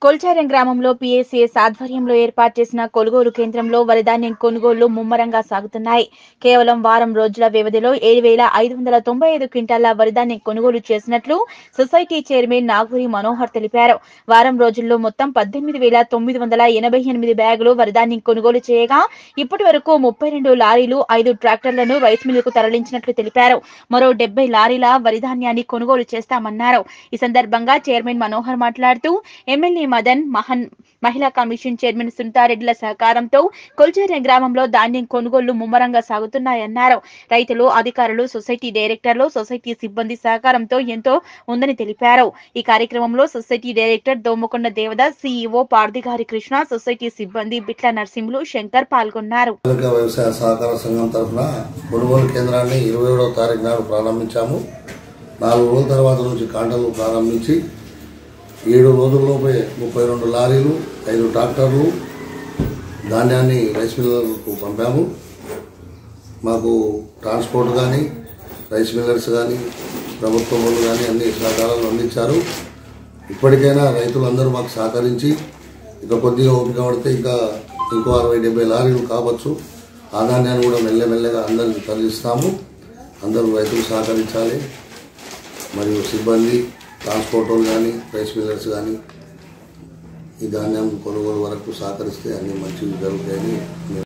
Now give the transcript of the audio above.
కొల్చారం గ్రామంలో పీఏసీఎస్ ఆధ్వర్యంలో ఏర్పాటు చేసిన కొనుగోలు కేంద్రంలో వరిధాన్యం కొనుగోళ్లు ముమ్మరంగా సాగుతున్నాయి కేవలం వారం రోజుల వ్యవధిలో ఏడు వేల ఐదు వందల తొంభై ఐదు క్వింటాల వరిధాన్యం కొనుగోలు చేసినట్లు సొసైటీ చైర్మన్ నాగూరి మనోహర్ తెలిపారు వారం రోజుల్లో మొత్తం పద్దెనిమిది వేల తొమ్మిది వందల ఎనభై ఎనిమిది బ్యాగులు వరిధాన్యం కొనుగోలు చేయగా ఇప్పటి వరకు ముప్పై రెండు లారీలు ఐదు ట్రాక్టర్లను రైస్ మిల్లుకు తరలించినట్లు తెలిపారు మరో డెబ్బై లారీల వరిధాన్యాన్ని కొనుగోలు చేస్తామన్నారు ఈ సందర్భంగా చైర్మన్ మనోహర్ మాట్లాడుతూ ఎమ్మెల్యే మదన్ మహన్ మహిళా కమిషన్ చైర్మన్ సునీతారెడ్డిల సహకారంతో కొల్చేరే గ్రామంలో ధాన్యం కొనుగోళ్లు ముమ్మరంగా సాగుతున్నాయన్నారు రైతులు అధికారులు సొసైటీ డైరెక్టర్లు సొసైటీ సిబ్బంది సహకారంతో ఎంతో ఉందని తెలిపారు ఈ కార్యక్రమంలో society director Domakonda Devadas CEO పార్థిగారి కృష్ణ సొసైటీ సిబ్బంది బిట్ల నరసింహులు శంకర్ పాల్గొన్నారు బాలిక వ్యవసాయ సహకార సంఘం తరఫున కొనుగోలు కేంద్రాన్ని ఇరవై ఏడవ తారీఖు నాడు ప్రారంభించాము నాలుగు రోజుల తర్వాత నుంచి కాంటలు ప్రారంభించి ఏడు రోజుల్లోపే ముప్పై రెండు లారీలు ఐదు ట్రాక్టర్లు ధాన్యాన్ని రైస్ మిల్లర్లకు పంపాము మాకు ట్రాన్స్పోర్ట్ కానీ రైస్ మిల్లర్స్ కానీ ప్రభుత్వం వాళ్ళు కానీ అన్ని సహకారాలు అందించారు ఇప్పటికైనా రైతులందరూ మాకు సహకరించి ఇక కొద్దిగా ఓపిక పడితే ఇంకా ఇంకో అరవై డెబ్బై లారీలు కావచ్చు ఆ ధాన్యాన్ని కూడా మెల్లమెల్లగా అందరికి తరలిస్తాము అందరూ రైతులు సహకరించాలి మరియు సిబ్బంది ట్రాన్స్పోర్ట్ వాళ్ళు కానీ రైస్ మిల్లర్స్ కానీ ఈ ధాన్యం కొనుగోలు వరకు సహకరిస్తే అన్ని మంచివి జరుగుతాయని మేము